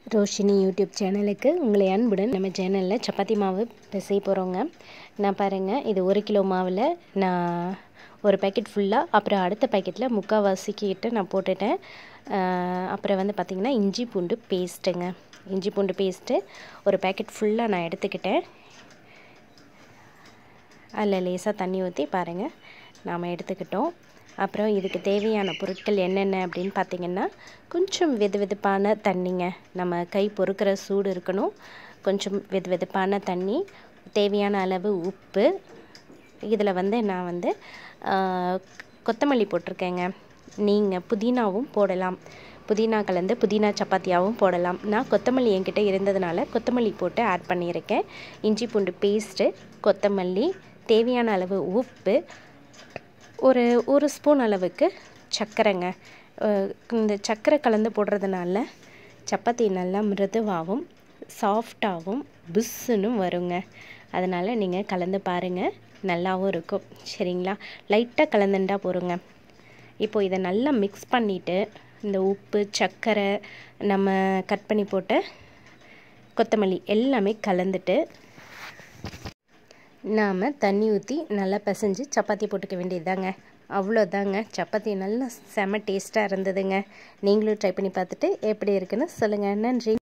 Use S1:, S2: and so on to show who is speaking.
S1: Roshini YouTube சேனலுக்கு உங்களை அன்புடன் நம்ம சேனலில் சப்பாத்தி மாவு பிசைய போகிறோங்க நான் பாருங்கள் இது ஒரு கிலோ மாவில் நான் ஒரு பேக்கெட் ஃபுல்லாக அப்புறம் அடுத்த பேக்கெட்டில் முக்கால்வாசிக்கிட்ட நான் போட்டுட்டேன் ஆஹ் அப்புறம் வந்து பார்த்திங்கன்னா இஞ்சி பூண்டு பேஸ்ட்டுங்க இஞ்சி பூண்டு பேஸ்ட்டு ஒரு பேக்கெட் ஃபுல்லாக நான் எடுத்துக்கிட்டேன் அதில் லேசாக தண்ணி ஊற்றி பாருங்கள் நாம் எடுத்துக்கிட்டோம் அப்புறம் இதுக்கு தேவையான பொருட்கள் என்னென்ன அப்படின்னு பார்த்தீங்கன்னா கொஞ்சம் வெது வெதுப்பான தண்ணிங்க நம்ம கை பொறுக்கிற சூடு இருக்கணும் கொஞ்சம் வெது வெதுப்பான தண்ணி தேவையான அளவு உப்பு இதில் வந்து நான் வந்து ஆஹ், கொத்தமல்லி போட்டிருக்கேங்க நீங்கள் புதினாவும் போடலாம் புதினா கலந்து புதினா சப்பாத்தியாகவும் போடலாம் நான் கொத்தமல்லி என்கிட்ட இருந்ததுனால கொத்தமல்லி போட்டு ஆட் பண்ணியிருக்கேன் இஞ்சி பூண்டு பேஸ்ட்டு கொத்தமல்லி தேவையான அளவு உப்பு ஒரு ஒரு ஸ்பூன் அளவுக்கு சர்க்கரைங்க அஹ் இந்த சர்க்கரை கலந்து போடுறதுனால சப்பாத்தி நல்லா மிருதுவாகவும் சாஃப்டாகவும் புஸ்ஸுன்னு வருங்க அதனால் நீங்கள் கலந்து பாருங்கள் நல்லாவும் இருக்கும் சரிங்களா லைட்டாக கலந்துண்டா போருங்க இப்போ இதை நல்லா மிக்ஸ் பண்ணிவிட்டு இந்த உப்பு சர்க்கரை நம்ம கட் பண்ணி போட்ட கொத்தமல்லி எல்லாமே கலந்துட்டு நாம் தண்ணி ஊற்றி நல்லா பிசைஞ்சு சப்பாத்தி போட்டுக்க வேண்டியதுதாங்க அவ்வளோதாங்க சப்பாத்தி நல்லா செம டேஸ்ட்டாக இருந்ததுங்க நீங்களும் ட்ரை பண்ணி பார்த்துட்டு எப்படி இருக்குன்னு சொல்லுங்கள் நன்றி